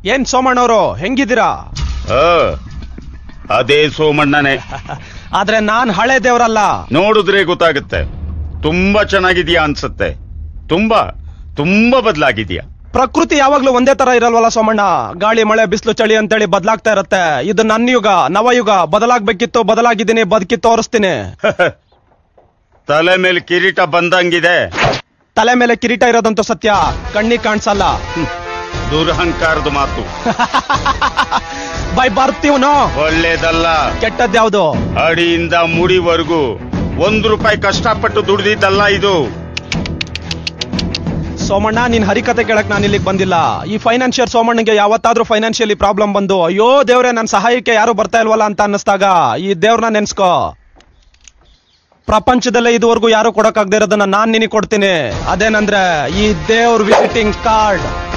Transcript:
ಏನ್ ಸೋಮಣ್ಣವರು ಹೆಂಗಿದ್ದೀರಾ ಆ, ಅದೇ ಸೋಮಣ್ಣನೇ ಆದ್ರೆ ನಾನ್ ಹಳೆ ದೇವ್ರಲ್ಲ ನೋಡಿದ್ರೆ ಗೊತ್ತಾಗುತ್ತೆ ತುಂಬಾ ಚೆನ್ನಾಗಿದ್ಯಾ ಅನ್ಸುತ್ತೆ ತುಂಬಾ ತುಂಬಾ ಬದಲಾಗಿದ್ಯಾ ಪ್ರಕೃತಿ ಯಾವಾಗ್ಲೂ ಒಂದೇ ತರ ಇರಲ್ವಲ್ಲ ಸೋಮಣ್ಣ ಗಾಳಿ ಮಳೆ ಬಿಸಿಲು ಚಳಿ ಅಂತೇಳಿ ಬದಲಾಗ್ತಾ ಇರತ್ತೆ ಇದು ನನ್ನ ಯುಗ ನವಯುಗ ಬದಲಾಗ್ಬೇಕಿತ್ತು ಬದಲಾಗಿದ್ದೀನಿ ಬದುಕಿ ತೋರಿಸ್ತೀನಿ ತಲೆ ಮೇಲೆ ಕಿರೀಟ ಬಂದಂಗಿದೆ ತಲೆ ಮೇಲೆ ಕಿರೀಟ ಇರೋದಂತೂ ಸತ್ಯ ಕಣ್ಣಿಗೆ ಕಾಣಿಸಲ್ಲ ಹ್ಮ್. ದುರಹಂಕಾರದ ಮಾತು ಬೈ ಬರ್ತೀವನು ಒಳ್ಳೇದಲ್ಲ ಕೆಟ್ಟದ್ಯಾವ್ದು ಅಡಿಯಿಂದ ಮುಡಿವರೆಗೂ ಒಂದು ರೂಪಾಯಿ ಕಷ್ಟಪಟ್ಟು ದುಡ್ದಿದ್ದಲ್ಲ ಇದು ಸೋಮಣ್ಣ ನೀನ್ ಹರಿಕತೆ ಕೇಳಕ್ ನಾನು ಇಲ್ಲಿಗೆ ಬಂದಿಲ್ಲ ಈ ಫೈನಾನ್ಷಿಯರ್ ಸೋಮಣ್ಣಗೆ ಯಾವತ್ತಾದ್ರೂ ಫೈನಾನ್ಷಿಯಲಿ ಪ್ರಾಬ್ಲಮ್ ಬಂದು ಅಯ್ಯೋ ದೇವ್ರೆ ನನ್ನ ಸಹಾಯಕ್ಕೆ ಯಾರು ಬರ್ತಾ ಇಲ್ವಲ್ಲ ಅಂತ ಅನ್ನಿಸ್ದಾಗ ಈ ದೇವ್ರನ್ನ ನೆನ್ಸ್ಕೋ ಪ್ರಪಂಚದಲ್ಲೇ ಇದುವರೆಗೂ ಯಾರು ಕೊಡಕ್ಕಾಗದೇ ಇರೋದನ್ನ ನಾನ್ ನಿನಗೆ ಕೊಡ್ತೀನಿ ಅದೇನಂದ್ರೆ ಈ ದೇವ್ರ ವಿಸಿಟಿಂಗ್ ಕಾರ್ಡ್